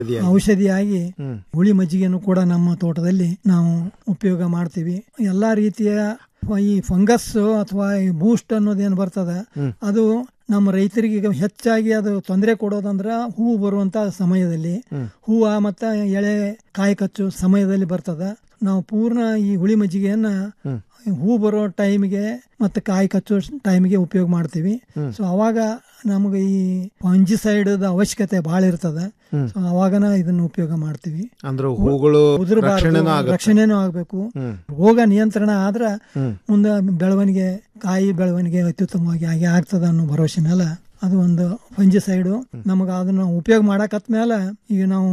ಔಷಧಿಯಾಗಿ ಹುಳಿ ಮಜ್ಜಿಗೆಯನ್ನು ಕೂಡ ನಮ್ಮ ತೋಟದಲ್ಲಿ ನಾವು ಉಪಯೋಗ ಮಾಡ್ತೀವಿ ಎಲ್ಲಾ ರೀತಿಯ ಈ ಫಂಗಸ್ ಅಥವಾ ಈ ಬೂಸ್ಟ್ ಅನ್ನೋದೇನು ಬರ್ತದ ಅದು ನಮ್ಮ ರೈತರಿಗೆ ಈಗ ಹೆಚ್ಚಾಗಿ ಅದು ತೊಂದರೆ ಕೊಡೋದಂದ್ರ ಹೂವು ಬರುವಂತ ಸಮಯದಲ್ಲಿ ಹೂವ ಮತ್ತ ಎಳೆ ಕಾಯಿ ಕಚ್ಚು ಸಮಯದಲ್ಲಿ ಬರ್ತದ ನಾವು ಪೂರ್ಣ ಈ ಹುಳಿ ಮಜ್ಜಿಗೆಯನ್ನ ಹೂ ಬರೋ ಟೈಮ್ಗೆ ಮತ್ತೆ ಕಾಯಿ ಕಚ್ಚೋ ಟೈಮ್ಗೆ ಉಪಯೋಗ ಮಾಡ್ತೀವಿ ಸೊ ಅವಾಗ ನಮಗೆ ಈ ಫಂಜಿಸೈಡ್ ಅವಶ್ಯಕತೆ ಬಹಳ ಇರ್ತದ ಸೊ ಅವಾಗನ ಇದನ್ನ ಉಪಯೋಗ ಮಾಡ್ತೀವಿ ಅಂದ್ರೆ ಹೂಗಳು ಉದುರಬಾರ್ದು, ರಕ್ಷಣೆನೂ ಆಗುತ್ತೆ. ರಕ್ಷಣೆನೂ ಆಗ್ಬೇಕು ರೋಗ ನಿಯಂತ್ರಣ ಆದ್ರ ಮುಂದೆ ಬೆಳವಣಿಗೆ ಕಾಯಿ ಬೆಳವಣಿಗೆ ಅತ್ಯುತ್ತಮವಾಗಿ ಆಗಿ ಆಗ್ತದ ಅನ್ನೋ ಭರವಸೆ ಮೇಲೆ ಅದು ಒಂದು ಫಂಜಿಸೈಡು ನಮಗ ಅದನ್ನ ಉಪಯೋಗ ಮಾಡಕತ್ಮೇಲೆ ಈಗ ನಾವು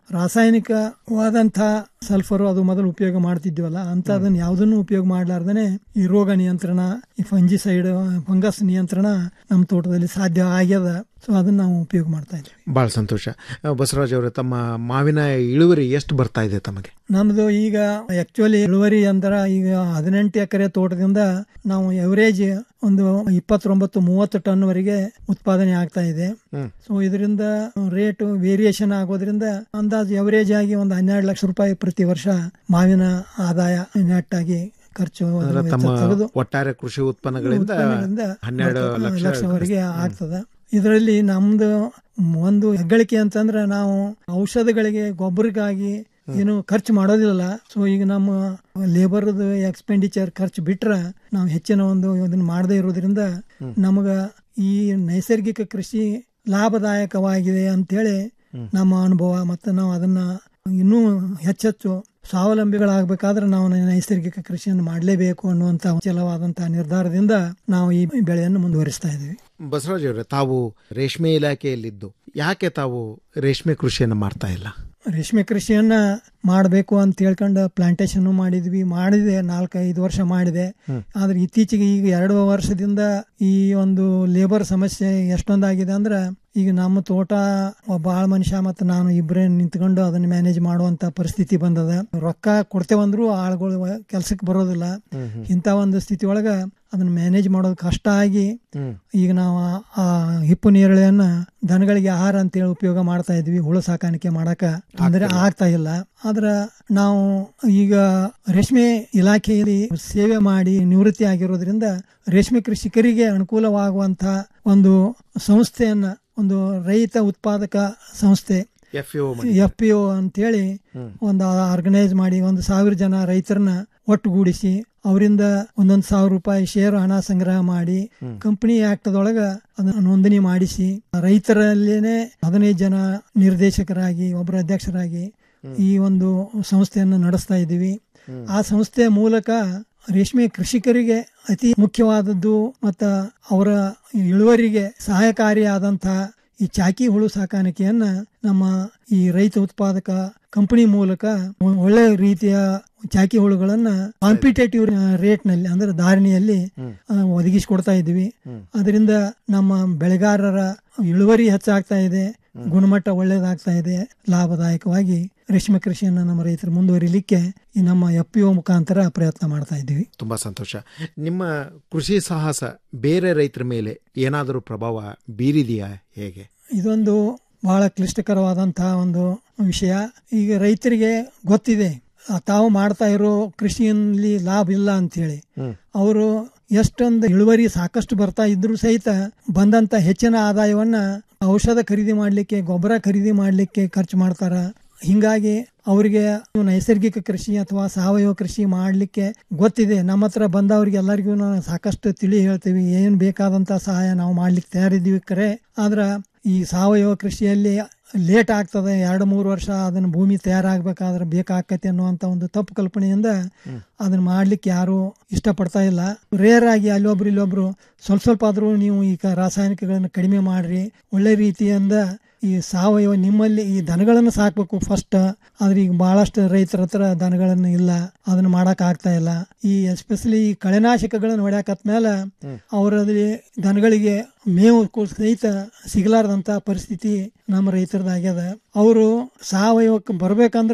ರಾಸಾಯನಿಕವಾದಂತ ಸಲ್ಫರ್ ಅದು ಮೊದಲು ಉಪಯೋಗ ಮಾಡ್ತಿದ್ವಲ್ಲ ಅಂತ ಅದನ್ನ ಯಾವ್ದನ್ನು ಉಪಯೋಗ ಮಾಡ್ಲಾರ್ದೇನೆ ಈ ರೋಗ ನಿಯಂತ್ರಣ ಈ ಫಂಜಿಸೈಡ್ ಫಂಗಸ್ ನಿಯಂತ್ರಣ ನಮ್ಮ ತೋಟದಲ್ಲಿ ಸಾಧ್ಯ ಆಗ್ಯದ ಸೊ ಅದನ್ನ ನಾವು ಉಪಯೋಗ ಮಾಡ್ತಾ ಇದ್ದೀವಿ ಬಹಳ ಸಂತೋಷ ಆ, ಬಸವರಾಜ್ ಅವರೇ ತಮ್ಮ ಮಾವಿನ ಇಳುವರಿ ಎಷ್ಟು ಬರ್ತಾ ಇದೆ ತಮಗೆ ನಮ್ದು ಈಗ ಆಕ್ಚುಲಿ ಇಳುವರಿ ಅಂತರ ಈಗ ಹದಿನೆಂಟು ಎಕರೆ ತೋಟದಿಂದ ನಾವು ಎವರೇಜ್ ಒಂದು ಇಪ್ಪತ್ತೊಂಬತ್ತು ಮೂವತ್ತು ಟನ್ ವರೆಗೆ ಉತ್ಪಾದನೆ ಆಗ್ತಾ ಇದೆ ಸೊ ಇದರಿಂದ ರೇಟ್ ವೇರಿಯೇಷನ್ ಆಗೋದ್ರಿಂದ ಅಂದಾಜು ಎವರೇಜ್ ಆಗಿ ಒಂದು ಹನ್ನೆರಡು ಲಕ್ಷ ರೂಪಾಯಿ ಪ್ರತಿ ವರ್ಷ ಮಾವಿನ ಆದಾಯ ನೆಟ್ ಆಗಿ ಖರ್ಚು ಅಂದ್ರೆ ವೆಚ್ಚ ತಮ್ಮ ತೆಗೆದು ಒಟ್ಟಾರೆ ಕೃಷಿ ಉತ್ಪನ್ನಗಳಿಂದ ಉತ್ಪನ್ನಗಳಿಂದ ಹನ್ನೆರಡು ಹತ್ತು ಲಕ್ಷ ಲಕ್ಷವರೆಗೆ ಆಗ್ತದ ಇದರಲ್ಲಿ ನಮ್ದು ಒಂದು ಹೆಗ್ಗಳಿಕೆ ಅಂತಂದ್ರೆ ನಾವು ಔಷಧಗಳಿಗೆ ಗೊಬ್ಬರಕ್ಕಾಗಿ ಏನು ಖರ್ಚು ಮಾಡೋದಿಲ್ಲ ಸೊ ಈಗ ನಮ್ಮ ಲೇಬರ್ದು ಎಕ್ಸ್ಪೆಂಡಿಚರ್ ಖರ್ಚು ಬಿಟ್ರೆ ನಾವು ಹೆಚ್ಚಿನ ಒಂದು ಇದನ್ನ ಮಾಡದೇ ಇರೋದ್ರಿಂದ ನಮಗ ಈ ನೈಸರ್ಗಿಕ ಕೃಷಿ ಲಾಭದಾಯಕವಾಗಿದೆ ಅಂತೇಳಿ ನಮ್ಮ ಅನುಭವ ಮತ್ತು ನಾವು ಅದನ್ನ ಇನ್ನೂ ಹೆಚ್ಚೆಚ್ಚು ಸ್ವಾವಲಂಬಿಗಳಾಗಬೇಕಾದ್ರೆ ನಾವು ನೈಸರ್ಗಿಕ ಕೃಷಿಯನ್ನು ಮಾಡಲೇಬೇಕು ಅನ್ನುವಂತ ಚಲವಾದಂತಹ ನಿರ್ಧಾರದಿಂದ ನಾವು ಈ ಬೆಳೆಯನ್ನು ಮುಂದುವರಿಸ್ತಾ ಇದ್ದೀವಿ ಬಸವರಾಜ್ ಅವರೇ ತಾವು ರೇಷ್ಮೆ ಇಲಾಖೆಯಲ್ಲಿದ್ದು ಯಾಕೆ ತಾವು ರೇಷ್ಮೆ ಕೃಷಿಯನ್ನು ಮಾಡ್ತಾ ಇಲ್ಲ ರೇಷ್ಮೆ ಕೃಷಿಯನ್ನ ಮಾಡಬೇಕು ಅಂತ ಹೇಳ್ಕೊಂಡು ಪ್ಲಾಂಟೇಶನ್ ಮಾಡಿದ್ವಿ ಮಾಡಿದೆ ನಾಲ್ಕೈದು ವರ್ಷ ಮಾಡಿದೆ ಆದ್ರೆ ಇತ್ತೀಚೆಗೆ ಈಗ ಎರಡು ವರ್ಷದಿಂದ ಈ ಒಂದು ಲೇಬರ್ ಸಮಸ್ಯೆ ಎಷ್ಟೊಂದಾಗಿದೆ ಅಂದ್ರೆ ಈಗ ನಮ್ಮ ತೋಟ ಒಬ್ಬ ಆಳ್ ಮನುಷ್ಯ ಮತ್ತು ನಾನು ಇಬ್ಬರೇ ನಿಂತ್ಕೊಂಡು ಅದನ್ನ ಮ್ಯಾನೇಜ್ ಮಾಡುವಂತ ಪರಿಸ್ಥಿತಿ ಬಂದದ ರೊಕ್ಕ ಕೊಡ್ತೇವಂದ್ರು ಆಳುಗಳು ಕೆಲ್ಸಕ್ಕೆ ಬರೋದಿಲ್ಲ ಇಂಥ ಒಂದು ಸ್ಥಿತಿ ಒಳಗ ಅದನ್ನ ಮ್ಯಾನೇಜ್ ಮಾಡೋದು ಕಷ್ಟ ಆಗಿ ಈಗ ನಾವು ಆ- ಆ ಹಿಪ್ಪು ನೇರಳೆಯನ್ನ ದನಗಳಿಗೆ ಆಹಾರ ಅಂತೇಳಿ ಉಪಯೋಗ ಮಾಡ್ತಾ ಇದ್ವಿ ಹುಳು ಸಾಕಾಣಿಕೆ ಮಾಡಕ ತೊಂದರೆ ಆಗ್ತಾ ಇಲ್ಲ ಆದ್ರ ನಾವು ಈಗ ರೇಷ್ಮೆ ಇಲಾಖೆಯಲ್ಲಿ ಸೇವೆ ಮಾಡಿ ನಿವೃತ್ತಿ ಆಗಿರೋದ್ರಿಂದ ರೇಷ್ಮೆ ಕೃಷಿಕರಿಗೆ ಅನುಕೂಲವಾಗುವಂತ ಒಂದು ಸಂಸ್ಥೆಯನ್ನ ಒಂದು ರೈತ ಉತ್ಪಾದಕ ಸಂಸ್ಥೆ F U F P O ಅಂತೇಳಿ ಒಂದು ಆರ್ಗನೈಸ್ ಮಾಡಿ ಒಂದು ಸಾವಿರ ಜನ ರೈತರನ್ನ ಒಟ್ಟುಗೂಡಿಸಿ ಅವರಿಂದ ಒಂದೊಂದು ಸಾವಿರ ರೂಪಾಯಿ ಶೇರ್ ಹಣ ಸಂಗ್ರಹ ಮಾಡಿ ಕಂಪನಿ ಆಕ್ಟ್ ದೊಳಗ ಅದನ್ನ ನೋಂದಣಿ ಮಾಡಿಸಿ ರೈತರಲ್ಲೇನೆ ಹದಿನೈದು ಜನ ನಿರ್ದೇಶಕರಾಗಿ ಒಬ್ಬರ ಅಧ್ಯಕ್ಷರಾಗಿ ಈ ಒಂದು ಸಂಸ್ಥೆಯನ್ನು ನಡೆಸ್ತಾ ಇದ್ದೀವಿ ಆ ಸಂಸ್ಥೆಯ ಮೂಲಕ ರೇಷ್ಮೆ ಕೃಷಿಕರಿಗೆ ಅತಿ ಮುಖ್ಯವಾದದ್ದು ಮತ್ತ ಅವರ ಇಳುವರಿಗೆ ಸಹಾಯಕಾರಿಯಾದಂತಹ ಈ ಚಾಕಿ ಹುಳು ಸಾಕಾಣಿಕೆಯನ್ನ ನಮ್ಮ ಈ ರೈತ ಉತ್ಪಾದಕ ಕಂಪನಿ ಮೂಲಕ ಒಳ್ಳೆ ರೀತಿಯ ಚಾಕಿ ಹುಳುಗಳನ್ನ ಕಾಂಪಿಟೇಟಿವ್ ರೇಟ್ ನಲ್ಲಿ ಅಂದ್ರೆ ಧಾರಣೆಯಲ್ಲಿ ಆ, ಒದಗಿಸಿಕೊಡ್ತಾ ಇದ್ದೀವಿ ಅದರಿಂದ ನಮ್ಮ ಬೆಳೆಗಾರರ ಇಳುವರಿ ಹೆಚ್ಚಾಗ್ತಾ ಇದೆ ಗುಣಮಟ್ಟ ಒಳ್ಳೇದಾಗ್ತಾ ಇದೆ ಲಾಭದಾಯಕವಾಗಿ ರೇಷ್ಮೆ ಕೃಷಿಯನ್ನ ನಮ್ಮ ರೈತರು ಮುಂದುವರಿಲಿಕ್ಕೆ ಈ ನಮ್ಮ ಎಫ್ ಪಿ ಒ ಮುಖಾಂತರ ಪ್ರಯತ್ನ ಮಾಡ್ತಾ ಇದ್ದೀವಿ ತುಂಬಾ ಸಂತೋಷ ನಿಮ್ಮ ಕೃಷಿ ಸಾಹಸ ಬೇರೆ ರೈತರ ಮೇಲೆ ಏನಾದರೂ ಪ್ರಭಾವ ಬೀರಿದೆಯಾ ಹೇಗೆ ಇದೊಂದು ಬಹಳ ಕ್ಲಿಷ್ಟಕರವಾದಂತಹ ಒಂದು ವಿಷಯ ಈಗ ರೈತರಿಗೆ ಗೊತ್ತಿದೆ ಆ, ತಾವು ಮಾಡ್ತಾ ಇರೋ ಕೃಷಿಯಲ್ಲಿ ಲಾಭ ಇಲ್ಲ ಅಂತ ಹೇಳಿ ಅವರು ಎಷ್ಟೊಂದು ಇಳುವರಿ ಸಾಕಷ್ಟು ಬರ್ತಾ ಇದ್ರು ಸಹಿತ ಬಂದಂತ ಹೆಚ್ಚಿನ ಆದಾಯವನ್ನ ಔಷಧ ಖರೀದಿ ಮಾಡ್ಲಿಕ್ಕೆ ಗೊಬ್ಬರ ಖರೀದಿ ಮಾಡ್ಲಿಕ್ಕೆ ಖರ್ಚು ಮಾಡ್ತಾರ ಹಿಂಗಾಗಿ ಅವರಿಗೆ ನೈಸರ್ಗಿಕ ಕೃಷಿ ಅಥವಾ ಸಾವಯವ ಕೃಷಿ ಮಾಡ್ಲಿಕ್ಕೆ ಗೊತ್ತಿದೆ ನಮ್ಮ ಹತ್ರ ಬಂದವ್ರಿಗೆ ಎಲ್ಲರಿಗೂ ನಾವು ಸಾಕಷ್ಟು ತಿಳಿ ಹೇಳ್ತೀವಿ ಏನ್ ಬೇಕಾದಂತ ಸಹಾಯ ನಾವು ಮಾಡ್ಲಿಕ್ಕೆ ತಯಾರಿದ್ದೀವಿ ಕರೆ ಆದ್ರ ಈ ಸಾವಯವ ಕೃಷಿಯಲ್ಲಿ ಲೇಟ್ ಆಗ್ತದೆ ಎರಡು ಮೂರು ವರ್ಷ ಅದನ್ನ ಭೂಮಿ ತಯಾರಾಗಬೇಕಾದ್ರೆ ಬೇಕಾಕತಿ ಅನ್ನುವಂತ ಒಂದು ತಪ್ಪು ಕಲ್ಪನೆಯಿಂದ ಅದನ್ನ ಮಾಡ್ಲಿಕ್ಕೆ ಯಾರು ಇಷ್ಟಪಡ್ತಾ ಇಲ್ಲ ರೇರ್ ಆಗಿ ಅಲ್ಲೊಬ್ರು ಇಲ್ಲೊಬ್ರು ಸ್ವಲ್ಪ ಸ್ವಲ್ಪ ಆದ್ರೂ ನೀವು ಈಗ ರಾಸಾಯನಿಕಗಳನ್ನ ಕಡಿಮೆ ಮಾಡ್ರಿ ಒಳ್ಳೆ ರೀತಿಯಿಂದ ಈ ಸಾವಯವ ನಿಮ್ಮಲ್ಲಿ ಈ ದನಗಳನ್ನು ಸಾಕ್ಬೇಕು ಫಸ್ಟ್ ಆದ್ರೆ ಈಗ ಬಹಳಷ್ಟು ರೈತರ ಹತ್ರ ದನಗಳನ್ನು ಇಲ್ಲ ಅದನ್ನ ಮಾಡಕ್ ಆಗ್ತಾ ಇಲ್ಲ ಈ ಎಸ್ಪೆಷಲಿ ಈ ಕಳೆನಾಶಕಗಳನ್ನು ಹೊಡ್ಯಾಕತ್ಮೇಲೆ ಅವರಲ್ಲಿ ದನಗಳಿಗೆ ಮೇವು ಕೂ- ಸಹಿತ ಸಿಗಲಾರ್ದಂತ ಪರಿಸ್ಥಿತಿ ನಮ್ಮ ರೈತರದಾಗ್ಯದ ಅವರು ಸಾವಯವಕ್ಕೆ ಬರ್ಬೇಕಂದ್ರ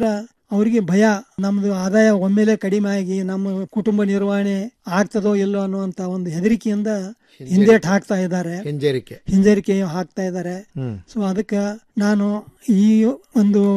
ಅವರಿಗೆ ಭಯ ನಮ್ದು ಆದಾಯ ಒಮ್ಮೆಲೆ ಕಡಿಮೆ ಆಗಿ ನಮ್ಮ ಕುಟುಂಬ ನಿರ್ವಹಣೆ ಆಗ್ತದೋ ಇಲ್ಲೋ ಅನ್ನುವಂತ ಒಂದು ಹೆದರಿಕೆಯಿಂದ ಹಿಂದೇಟ್ ಹಾಕ್ತಾ ಇದ್ದಾರೆ ಹಿಂಜರಿಕೆ ಹಿಂಜರಿಕೆ ಹಾಕ್ತಾ ಇದ್ದಾರೆ ಹ್ಮ್ ಸೊ ಅದಕ್ಕೆ ನಾನು ಈ ಒಂದು